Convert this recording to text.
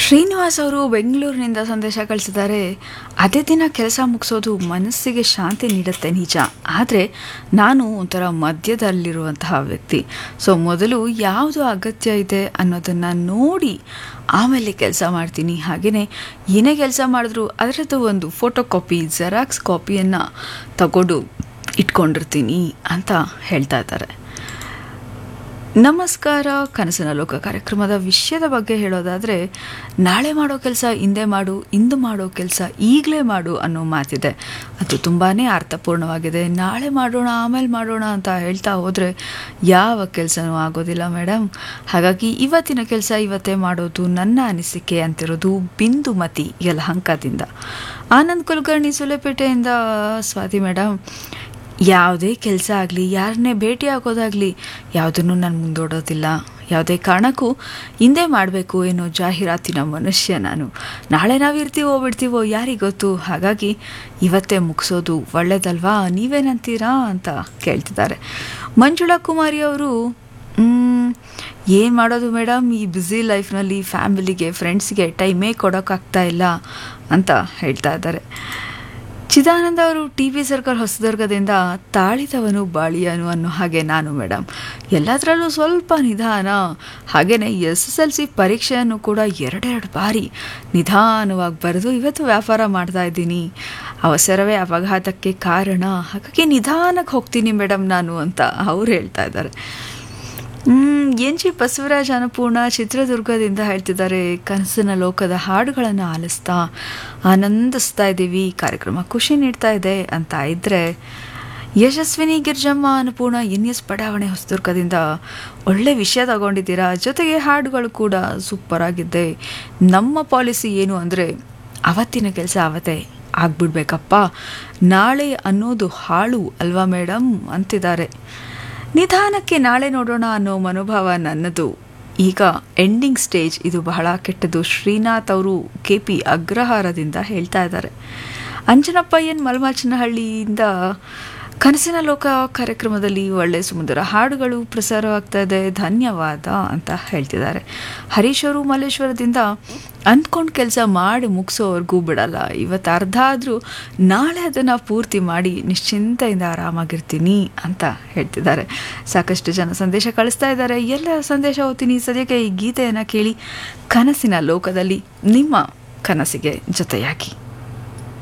ಶ್ರೀನಿವಾಸ್ ಅವರು ಬೆಂಗಳೂರಿನಿಂದ ಸಂದೇಶ ಕಳಿಸಿದ್ದಾರೆ ಅದೇ ದಿನ ಕೆಲಸ ಮುಗಿಸೋದು ಮನಸ್ಸಿಗೆ ಶಾಂತಿ ನೀಡುತ್ತೆ ನಿಜ ಆದರೆ ನಾನು ಒಂಥರ ಮಧ್ಯದಲ್ಲಿರುವಂತಹ ವ್ಯಕ್ತಿ ಸೊ ಮೊದಲು ಯಾವುದು ಅಗತ್ಯ ಇದೆ ಅನ್ನೋದನ್ನು ನೋಡಿ ಆಮೇಲೆ ಕೆಲಸ ಮಾಡ್ತೀನಿ ಹಾಗೆಯೇ ಏನೇ ಕೆಲಸ ಮಾಡಿದ್ರು ಅದರದ್ದು ಒಂದು ಫೋಟೋ ಕಾಪಿ ಜೆರಾಕ್ಸ್ ಕಾಪಿಯನ್ನು ತಗೊಂಡು ಇಟ್ಕೊಂಡಿರ್ತೀನಿ ಅಂತ ಹೇಳ್ತಾ ಇದ್ದಾರೆ ನಮಸ್ಕಾರ ಕನಸಿನ ಲೋಕ ಕಾರ್ಯಕ್ರಮದ ವಿಷಯದ ಬಗ್ಗೆ ಹೇಳೋದಾದರೆ ನಾಳೆ ಮಾಡೋ ಕೆಲಸ ಹಿಂದೆ ಮಾಡು ಇಂದು ಮಾಡೋ ಕೆಲಸ ಈಗಲೇ ಮಾಡು ಅನ್ನೋ ಮಾತಿದೆ ಅದು ತುಂಬಾ ಅರ್ಥಪೂರ್ಣವಾಗಿದೆ ನಾಳೆ ಮಾಡೋಣ ಆಮೇಲೆ ಮಾಡೋಣ ಅಂತ ಹೇಳ್ತಾ ಹೋದರೆ ಯಾವ ಕೆಲಸನೂ ಆಗೋದಿಲ್ಲ ಮೇಡಮ್ ಹಾಗಾಗಿ ಇವತ್ತಿನ ಕೆಲಸ ಇವತ್ತೇ ಮಾಡೋದು ನನ್ನ ಅನಿಸಿಕೆ ಅಂತಿರೋದು ಬಿಂದುಮತಿ ಯಲಹಂಕದಿಂದ ಆನಂದ್ ಕುಲಕರ್ಣಿ ಸುಲೆಪೇಟೆಯಿಂದ ಸ್ವಾತಿ ಮೇಡಮ್ ಯಾವುದೇ ಕೆಲಸ ಆಗಲಿ ಯಾರನ್ನೇ ಭೇಟಿ ಆಗೋದಾಗಲಿ ಯಾವುದನ್ನು ನಾನು ಮುಂದೂಡೋದಿಲ್ಲ ಯಾವುದೇ ಕಾರಣಕ್ಕೂ ಹಿಂದೆ ಮಾಡಬೇಕು ಏನೋ ಜಾಹೀರಾತಿನ ಮನುಷ್ಯ ನಾನು ನಾಳೆ ನಾವು ಇರ್ತೀವೋ ಬಿಡ್ತೀವೋ ಯಾರಿಗೆ ಗೊತ್ತು ಹಾಗಾಗಿ ಇವತ್ತೇ ಮುಗಿಸೋದು ಒಳ್ಳೇದಲ್ವಾ ನೀವೇನಂತೀರಾ ಅಂತ ಕೇಳ್ತಿದ್ದಾರೆ ಮಂಜುಳಾ ಕುಮಾರಿ ಅವರು ಏನು ಮಾಡೋದು ಮೇಡಮ್ ಈ ಬ್ಯುಸಿ ಲೈಫ್ನಲ್ಲಿ ಫ್ಯಾಮಿಲಿಗೆ ಫ್ರೆಂಡ್ಸ್ಗೆ ಟೈಮೇ ಕೊಡೋಕ್ಕಾಗ್ತಾ ಇಲ್ಲ ಅಂತ ಹೇಳ್ತಾ ಇದ್ದಾರೆ ಚಿದಾನಂದ ಅವರು ಟಿ ವಿ ಸರ್ಕಲ್ ಹೊಸದುರ್ಗದಿಂದ ತಾಳಿದವನು ಬಾಳಿಯನು ಅನ್ನೋ ಹಾಗೆ ನಾನು ಮೇಡಮ್ ಎಲ್ಲದರಲ್ಲೂ ಸ್ವಲ್ಪ ನಿಧಾನ ಹಾಗೆಯೇ ಎಸ್ ಎಸ್ ಎಲ್ ಸಿ ಪರೀಕ್ಷೆಯನ್ನು ಕೂಡ ಎರಡೆರಡು ಬಾರಿ ನಿಧಾನವಾಗಿ ಬರೆದು ಇವತ್ತು ವ್ಯಾಪಾರ ಮಾಡ್ತಾ ಇದ್ದೀನಿ ಅವಸರವೇ ಅಪಘಾತಕ್ಕೆ ಕಾರಣ ಹಾಗಾಗಿ ನಿಧಾನಕ್ಕೆ ಹೋಗ್ತೀನಿ ಮೇಡಮ್ ನಾನು ಅಂತ ಅವ್ರು ಹೇಳ್ತಾ ಇದ್ದಾರೆ ಎನ್ ಜಿ ಬಸವರಾಜ್ ಅನ್ನಪೂರ್ಣ ಚಿತ್ರದುರ್ಗದಿಂದ ಹೇಳ್ತಿದ್ದಾರೆ ಕನಸಿನ ಲೋಕದ ಹಾಡುಗಳನ್ನು ಆಲಿಸ್ತಾ ಆನಂದಿಸ್ತಾ ಇದ್ದೀವಿ ಕಾರ್ಯಕ್ರಮ ಖುಷಿ ನೀಡ್ತಾ ಇದೆ ಅಂತ ಇದ್ದರೆ ಯಶಸ್ವಿನಿ ಗಿರ್ಜಮ್ಮ ಅನ್ನಪೂರ್ಣ ಎನ್ ಎಸ್ ಬಡಾವಣೆ ಹೊಸದುರ್ಗದಿಂದ ಒಳ್ಳೆ ವಿಷಯ ತಗೊಂಡಿದ್ದೀರಾ ಜೊತೆಗೆ ಹಾಡುಗಳು ಕೂಡ ಸೂಪರ್ ಆಗಿದ್ದೆ ನಮ್ಮ ಪಾಲಿಸಿ ಏನು ಅಂದರೆ ಅವತ್ತಿನ ಕೆಲಸ ಅವತ್ತೇ ಆಗ್ಬಿಡ್ಬೇಕಪ್ಪ ನಾಳೆ ಅನ್ನೋದು ಹಾಳು ಅಲ್ವಾ ಮೇಡಮ್ ಅಂತಿದ್ದಾರೆ ನಿಧಾನಕ್ಕೆ ನಾಳೆ ನೋಡೋಣ ಅನ್ನೋ ಮನೋಭಾವ ನನ್ನದು ಈಗ ಎಂಡಿಂಗ್ ಸ್ಟೇಜ್ ಇದು ಬಹಳ ಕೆಟ್ಟದು ಶ್ರೀನಾಥ್ ಅವರು ಕೆ ಪಿ ಅಗ್ರಹಾರದಿಂದ ಹೇಳ್ತಾ ಇದ್ದಾರೆ ಅಂಜನಪ್ಪ ಎನ್ ಮಲಮಾಚನಹಳ್ಳಿಯಿಂದ ಕನಸಿನ ಲೋಕ ಕಾರ್ಯಕ್ರಮದಲ್ಲಿ ಒಳ್ಳೆ ಸುಂದರ ಹಾಡುಗಳು ಪ್ರಸಾರವಾಗ್ತಾ ಇದೆ ಧನ್ಯವಾದ ಅಂತ ಹೇಳ್ತಿದ್ದಾರೆ ಹರೀಶ್ ಅವರು ಮಲ್ಲೇಶ್ವರದಿಂದ ಅಂದ್ಕೊಂಡು ಕೆಲಸ ಮಾಡಿ ಮುಗಿಸೋವರೆಗೂ ಬಿಡಲ್ಲ ಇವತ್ತು ಅರ್ಧ ಆದರೂ ನಾಳೆ ಅದನ್ನು ಪೂರ್ತಿ ಮಾಡಿ ನಿಶ್ಚಿಂತೆಯಿಂದ ಆರಾಮಾಗಿರ್ತೀನಿ ಅಂತ ಹೇಳ್ತಿದ್ದಾರೆ ಸಾಕಷ್ಟು ಜನ ಸಂದೇಶ ಕಳಿಸ್ತಾ ಇದ್ದಾರೆ ಎಲ್ಲ ಸಂದೇಶ ಓದ್ತೀನಿ ಸದ್ಯಕ್ಕೆ ಈ ಗೀತೆಯನ್ನು ಕೇಳಿ ಕನಸಿನ ಲೋಕದಲ್ಲಿ ನಿಮ್ಮ ಕನಸಿಗೆ ಜೊತೆಯಾಗಿ